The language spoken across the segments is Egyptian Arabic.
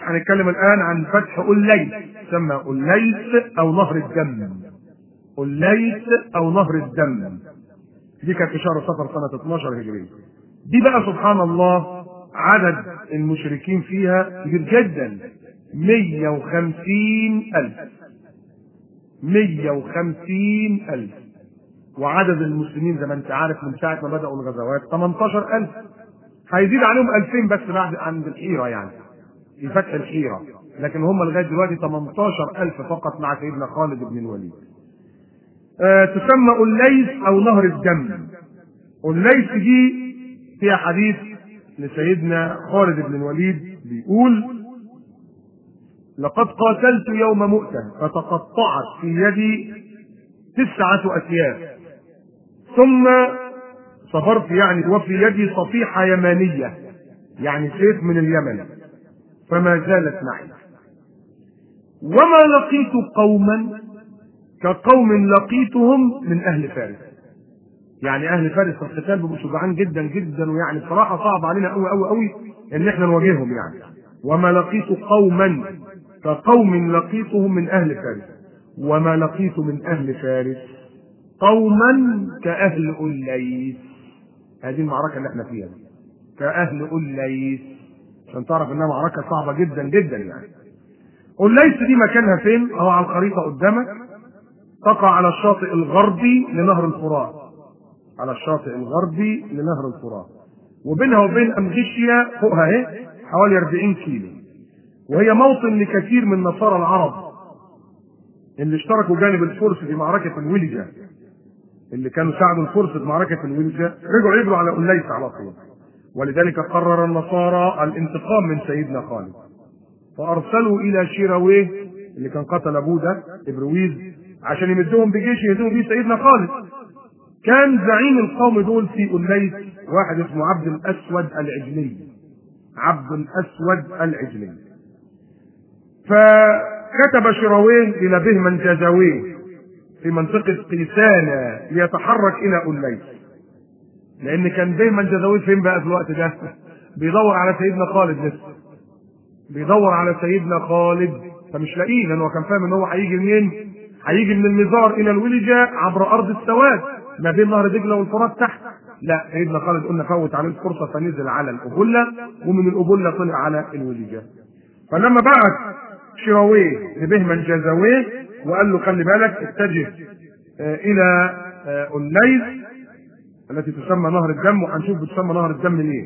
هنتكلم الان عن فتح الليث يسمى الليث او نهر الدم الليث او نهر الدم دي كانت في شهر صفر سنه 12 هجريه دي بقى سبحان الله عدد المشركين فيها كبير جدا 150 ألف 150 ألف وعدد المسلمين زي ما انت عارف من ساعة ما بدأوا الغزوات 18 ألف هيزيد عليهم 2000 بس بعد عند الحيرة يعني في فتح الحيرة لكن هم لغاية دلوقتي 18 ألف فقط مع سيدنا خالد بن الوليد آه تسمى الليث أو نهر الدم الليث دي فيها حديث لسيدنا خالد بن الوليد بيقول لقد قاتلت يوم مؤتة فتقطعت في يدي تسعة أسياف ثم صبرت يعني وفي يدي صفيحة يمانية يعني سيف من اليمن فما زالت معي وما لقيت قوما كقوم لقيتهم من أهل فارس يعني أهل فارس في القتال بيبقوا شجعان جدا جدا ويعني بصراحة صعب علينا قوي قوي قوي إن إحنا نواجههم يعني وما لقيت قوما كقوم لقيتهم من أهل فارس وما لقيت من أهل فارس قوما كأهل الليث هذه المعركة اللي احنا فيها كأهل الليث عشان تعرف انها معركة صعبة جدا جدا يعني الليث دي مكانها فين؟ اهو على الخريطة قدامك تقع على الشاطئ الغربي لنهر الفرات على الشاطئ الغربي لنهر الفرات وبينها وبين أمغشيا فوقها اهي حوالي 40 كيلو وهي موطن لكثير من نصارى العرب اللي اشتركوا جانب الفرس في معركة الولجة اللي كانوا ساعدوا الفرس في معركة الولجة رجعوا يجروا على أوليس على طول ولذلك قرر النصارى الانتقام من سيدنا خالد فأرسلوا إلى شيراويه اللي كان قتل أبوه ده إبرويز عشان يمدهم بجيش يهزموا بيه سيدنا خالد كان زعيم القوم دول في أوليس واحد اسمه عبد الأسود العجلي عبد الأسود العجلي فكتب شراويه إلى بهمن جازاويه في منطقة قيسانة ليتحرك إلى أوليس لأن كان بهمن جازاويه فين بقى في الوقت ده؟ بيدور على سيدنا خالد لسه بيدور على سيدنا خالد فمش لاقيه لأنه كان فاهم إن هو هيجي منين؟ هيجي من المزار إلى الولجة عبر أرض السواد ما بين نهر دجلة والفرات تحت لا سيدنا خالد قلنا فوت عليه الفرصة فنزل على الأبلة ومن الأبلة طلع على الولجة فلما بعت شراويه لبهمن جازاويه وقال له خلي بالك اتجه آه الى آه الليث التي تسمى نهر الدم وهنشوف بتسمى نهر الدم ليه.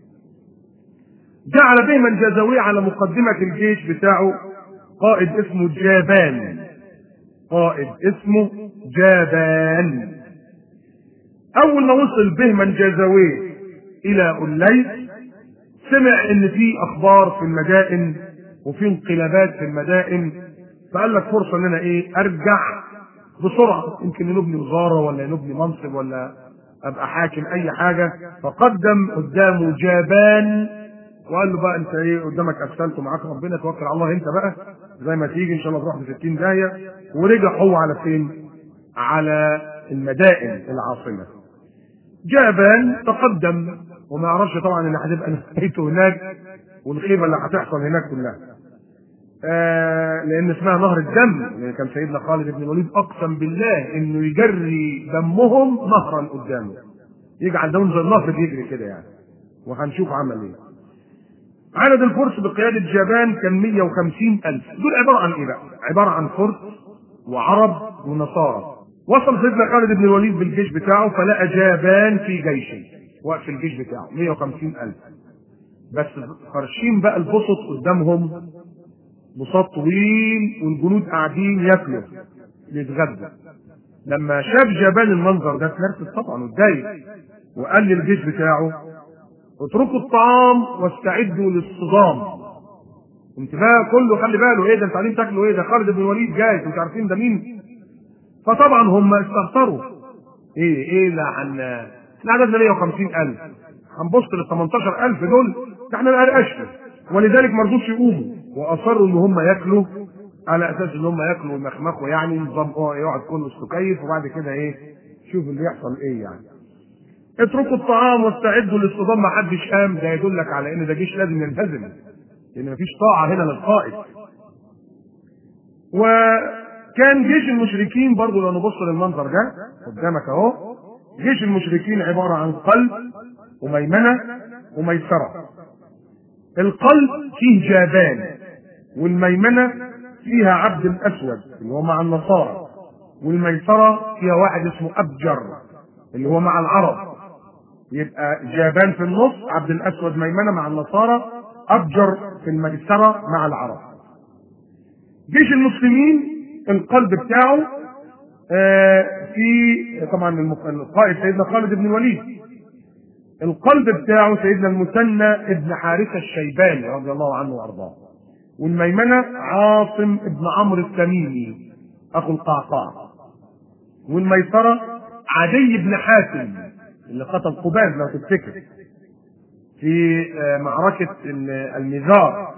جعل بهمن جازاويه على مقدمة الجيش بتاعه قائد اسمه جابان قائد اسمه جابان أول ما وصل بهمن جازاويه إلى الليث سمع إن في أخبار في المدائن وفي انقلابات في المدائن فقال لك فرصه ان انا ايه ارجع بسرعه يمكن نبني وزاره ولا نبني منصب ولا ابقى حاكم اي حاجه فقدم قدامه جابان وقال له بقى انت ايه قدامك افشلت ومعاك ربنا توكل على الله انت بقى زي ما تيجي ان شاء الله تروح ب 60 داهيه ورجع هو على فين؟ على المدائن العاصمه. جابان تقدم وما يعرفش طبعا ان هتبقى نهايته هناك والخيبه اللي هتحصل هناك كلها. آه لان اسمها نهر الدم لان كان سيدنا خالد بن الوليد اقسم بالله انه يجري دمهم نهرا قدامه يجعل دم زي النهر بيجري كده يعني وهنشوف عمل ايه عدد الفرس بقيادة جابان كان 150 ألف دول عبارة عن إيه بقى؟ عبارة عن فرس وعرب ونصارى وصل سيدنا خالد بن الوليد بالجيش بتاعه فلقى جابان في جيشه وقف الجيش بتاعه 150 ألف بس فرشين بقى البسط قدامهم بساط طويل والجنود قاعدين ياكلوا يتغدى لما شاف جبان المنظر ده اتنرفز طبعا واتضايق وقال للجيش بتاعه اتركوا الطعام واستعدوا للصدام انت بقى كله خلي باله ايه ده انتوا قاعدين تاكلوا ايه ده خالد بن الوليد جاي انتوا مش عارفين ده مين فطبعا هم استهتروا ايه ايه لا عن احنا عددنا 150000 هنبص لل 18000 دول ده احنا نقرقشنا ولذلك ما رضوش يقوموا واصروا ان هم ياكلوا على اساس ان هم ياكلوا ويمخمخوا يعني نظام يقعد كله استكيف وبعد كده ايه شوف اللي يحصل ايه يعني اتركوا الطعام واستعدوا للصدام ما حدش قام ده يدلك على ان ده جيش لازم ينهزم لان مفيش طاعه هنا للقائد وكان جيش المشركين برضو لو نبص للمنظر ده قدامك اهو جيش المشركين عباره عن قلب وميمنه وميسره القلب فيه جابان والميمنه فيها عبد الاسود اللي هو مع النصارى والميسره فيها واحد اسمه ابجر اللي هو مع العرب يبقى جابان في النص عبد الاسود ميمنه مع النصارى ابجر في الميسره مع العرب جيش المسلمين القلب بتاعه آه في طبعا القائد سيدنا خالد بن الوليد القلب بتاعه سيدنا المثنى ابن حارثه الشيباني رضي الله عنه وارضاه والميمنه عاصم ابن عمرو التميمي اخو القعقاع والميسره عدي بن حاتم اللي قتل قباد لو تفتكر في معركة المزار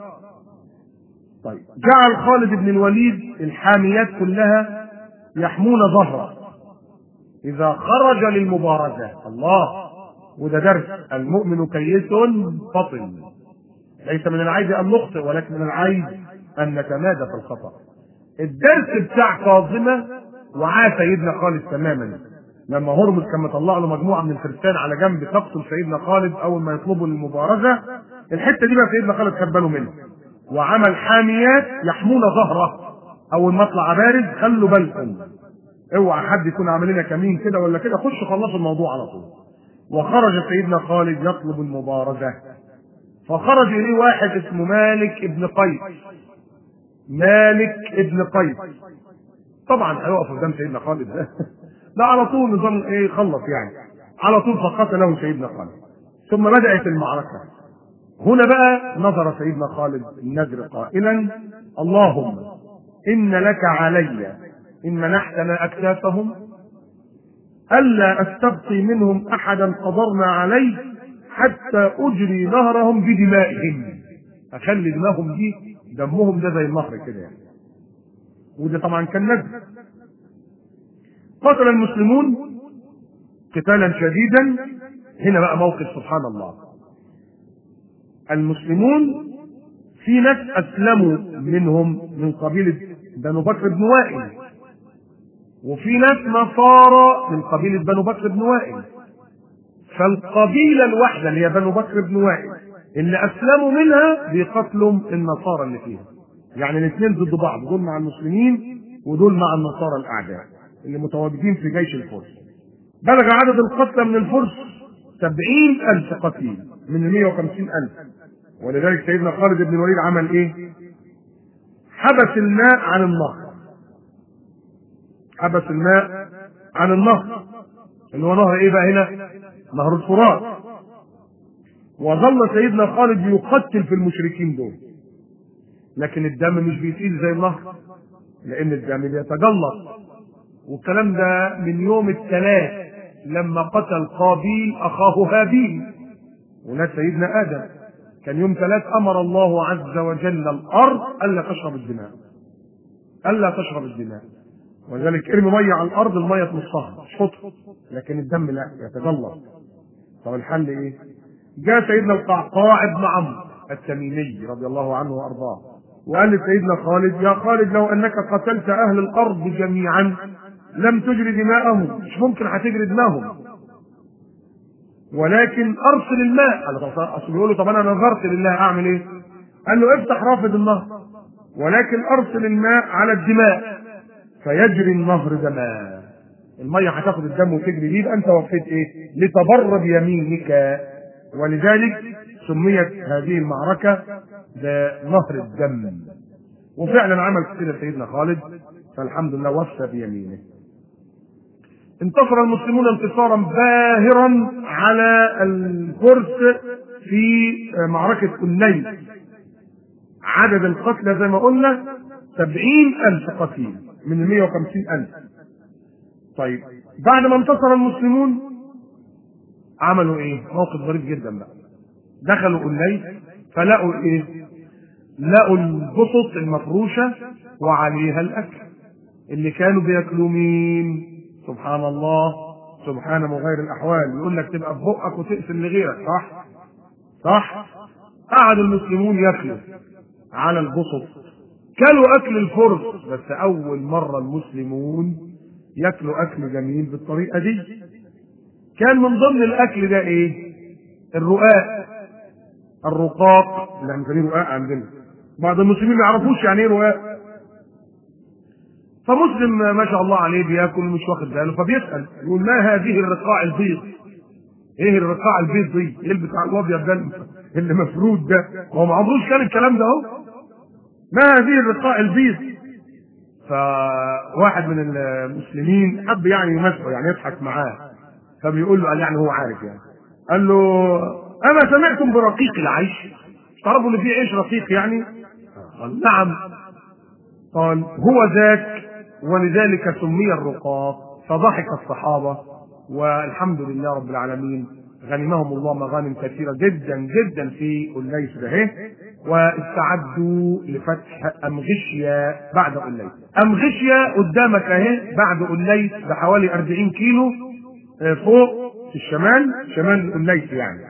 طيب جعل خالد بن الوليد الحاميات كلها يحمون ظهره إذا خرج للمبارزة الله وده درس المؤمن كيس فطن ليس من العيب أن نخطئ ولكن من العيب أن نتمادى في الخطأ الدرس بتاع كاظمة وعاه سيدنا خالد تماما لما هرمز كان مطلع له مجموعه من الفرسان على جنب تقتل سيدنا خالد اول ما يطلبوا المبارزه الحته دي بقى سيدنا خالد خد باله منها وعمل حاميات يحمون ظهره اول ما اطلع بارز خلوا بالكم اوعى حد يكون عامل لنا كمين كده ولا كده خش خلصوا الموضوع على طول وخرج سيدنا خالد يطلب المبارزه فخرج اليه واحد اسمه مالك ابن قيس مالك ابن قيس طبعا هيقف قدام سيدنا خالد ده لا على طول نظام ايه خلص يعني على طول فقتله سيدنا خالد ثم بدأت المعركة هنا بقى نظر سيدنا خالد النذر قائلا اللهم إن لك علي إن منحتنا أكتافهم ألا أستبقي منهم أحدا قدرنا عليه حتى أجري نهرهم بدمائهم أخلي دماغهم دي دمهم ده زي النهر كده يعني وده طبعا كان نذر قتل المسلمون قتالا شديدا هنا بقى موقف سبحان الله المسلمون في ناس اسلموا منهم من قبيله بنو بكر بن وائل وفي ناس نصارى من قبيله بنو بكر بن وائل فالقبيله الواحده اللي هي بنو بكر بن وائل اللي اسلموا منها بيقتلوا النصارى اللي فيها يعني الاثنين ضد بعض دول مع المسلمين ودول مع النصارى الاعداء اللي متواجدين في جيش الفرس بلغ عدد القتلى من الفرس سبعين ألف قتيل من المية وخمسين ألف ولذلك سيدنا خالد بن الوليد عمل إيه حبس الماء عن النهر حبس الماء عن النهر اللي هو نهر ايه بقى هنا نهر الفرات وظل سيدنا خالد يقتل في المشركين دول لكن الدم مش بيسيل زي النهر لان الدم بيتجلط والكلام ده من يوم الثلاث لما قتل قابيل اخاه هابيل وناس سيدنا ادم كان يوم ثلاث امر الله عز وجل الارض الا تشرب الدماء الا تشرب الدماء ولذلك ارمي ميه على الارض الميه تمصها تشفطها لكن الدم لا يتجلط طب الحل ايه؟ جاء سيدنا القعقاع بن عمرو التميمي رضي الله عنه وارضاه وقال لسيدنا خالد يا خالد لو انك قتلت اهل الارض جميعا لم تجري دماءهم مش ممكن هتجري دماءهم ولكن ارسل الماء قال له اصل بيقول له طب انا نظرت لله اعمل ايه؟ قال له افتح رافد النهر ولكن ارسل الماء على الدماء فيجري النهر دماء الميه هتاخد الدم وتجري بيه يبقى انت وفيت ايه؟ لتبر بيمينك ولذلك سميت هذه المعركه بنهر الدم وفعلا عمل كده سيدنا خالد فالحمد لله وفى بيمينه انتصر المسلمون انتصارا باهرا على الفرس في معركة كنين عدد القتلى زي ما قلنا سبعين ألف قتيل من المية وخمسين ألف طيب بعد ما انتصر المسلمون عملوا ايه موقف غريب جدا بقى دخلوا كنين فلقوا ايه لقوا البسط المفروشة وعليها الأكل اللي كانوا بياكلوا مين سبحان الله سبحان مغير الأحوال يقول لك تبقى في بقك وتقفل لغيرك صح صح قعد المسلمون ياكلوا على البسط كلوا اكل الفرس بس اول مره المسلمون ياكلوا اكل جميل بالطريقه دي كان من ضمن الاكل ده ايه الرقاق الرقاق اللي هنسميه رقاق عندنا بعض المسلمين ما يعرفوش يعني ايه رقاق فمسلم ما شاء الله عليه بياكل مش واخد باله فبيسال يقول ما هذه الرقاع البيض ايه الرقاع البيض دي ايه البتاع الابيض ده اللي مفرود ده هو ما عمروش كان الكلام ده اهو ما هذه الرقاع البيض فواحد من المسلمين حب يعني يمسحه يعني يضحك معاه فبيقول له قال يعني هو عارف يعني قال له اما سمعتم برقيق العيش تعرفوا ان في عيش رقيق يعني قال نعم قال هو ذاك ولذلك سمي الرقاق فضحك الصحابة والحمد لله رب العالمين غنمهم الله مغانم كثيرة جدا جدا في أليس ده واستعدوا لفتح أمغشيا بعد أليس أمغشيا قدامك أهي بعد أليس بحوالي 40 كيلو فوق في الشمال شمال أليس يعني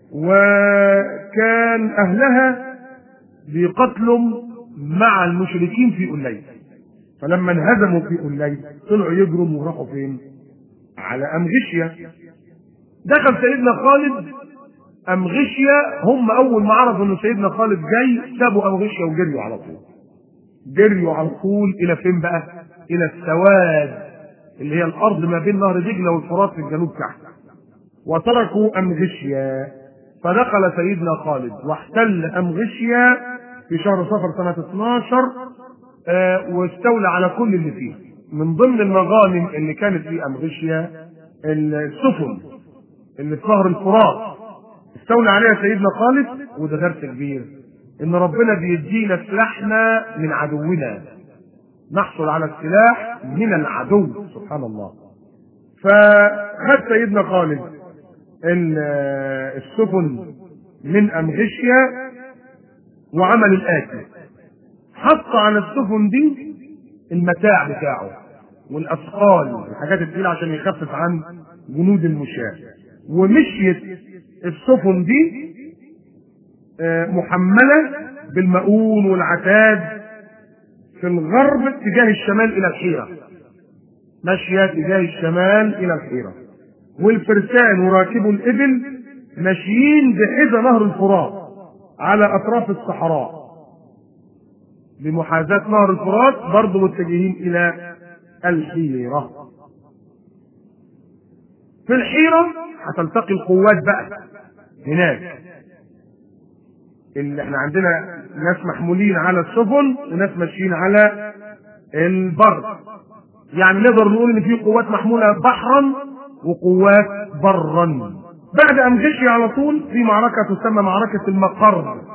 وكان أهلها بيقتلوا مع المشركين في أليس فلما انهزموا في أليس طلعوا يجروا وراحوا فين؟ على أمغشيا دخل سيدنا خالد أمغشيا هم أول ما عرفوا إن سيدنا خالد جاي سابوا أمغشيا وجريوا على طول جريوا على طول إلى فين بقى؟ إلى السواد اللي هي الأرض ما بين نهر دجلة والفرات في الجنوب تحت وتركوا أمغشيا فدخل سيدنا خالد واحتل أمغشيا في شهر صفر سنة 12 آه واستولى على كل اللي فيه من ضمن المغانم اللي كانت في أمغشيا السفن اللي في نهر الفرات استولى عليها سيدنا خالد وده درس كبير ان ربنا بيدينا سلاحنا من عدونا نحصل على السلاح من العدو سبحان الله فخد سيدنا خالد السفن من امغشيا وعمل الاتي حط على السفن دي المتاع بتاعه والاثقال الحاجات الثقيله عشان يخفف عن جنود المشاة ومشيت السفن دي محمله بالمؤون والعتاد في الغرب تجاه الشمال الى الحيره ماشيه تجاه الشمال الى الحيره والفرسان وراكبوا الابل ماشيين بحذا نهر الفرات على اطراف الصحراء بمحاذاة نهر الفرات برضه متجهين الى الحيره في الحيره هتلتقي القوات بقى هناك اللي احنا عندنا ناس محمولين على السفن وناس ماشيين على البر يعني نقدر نقول ان في قوات محموله بحرا وقوات برا بعد امغشي على طول في معركه تسمى معركه المقر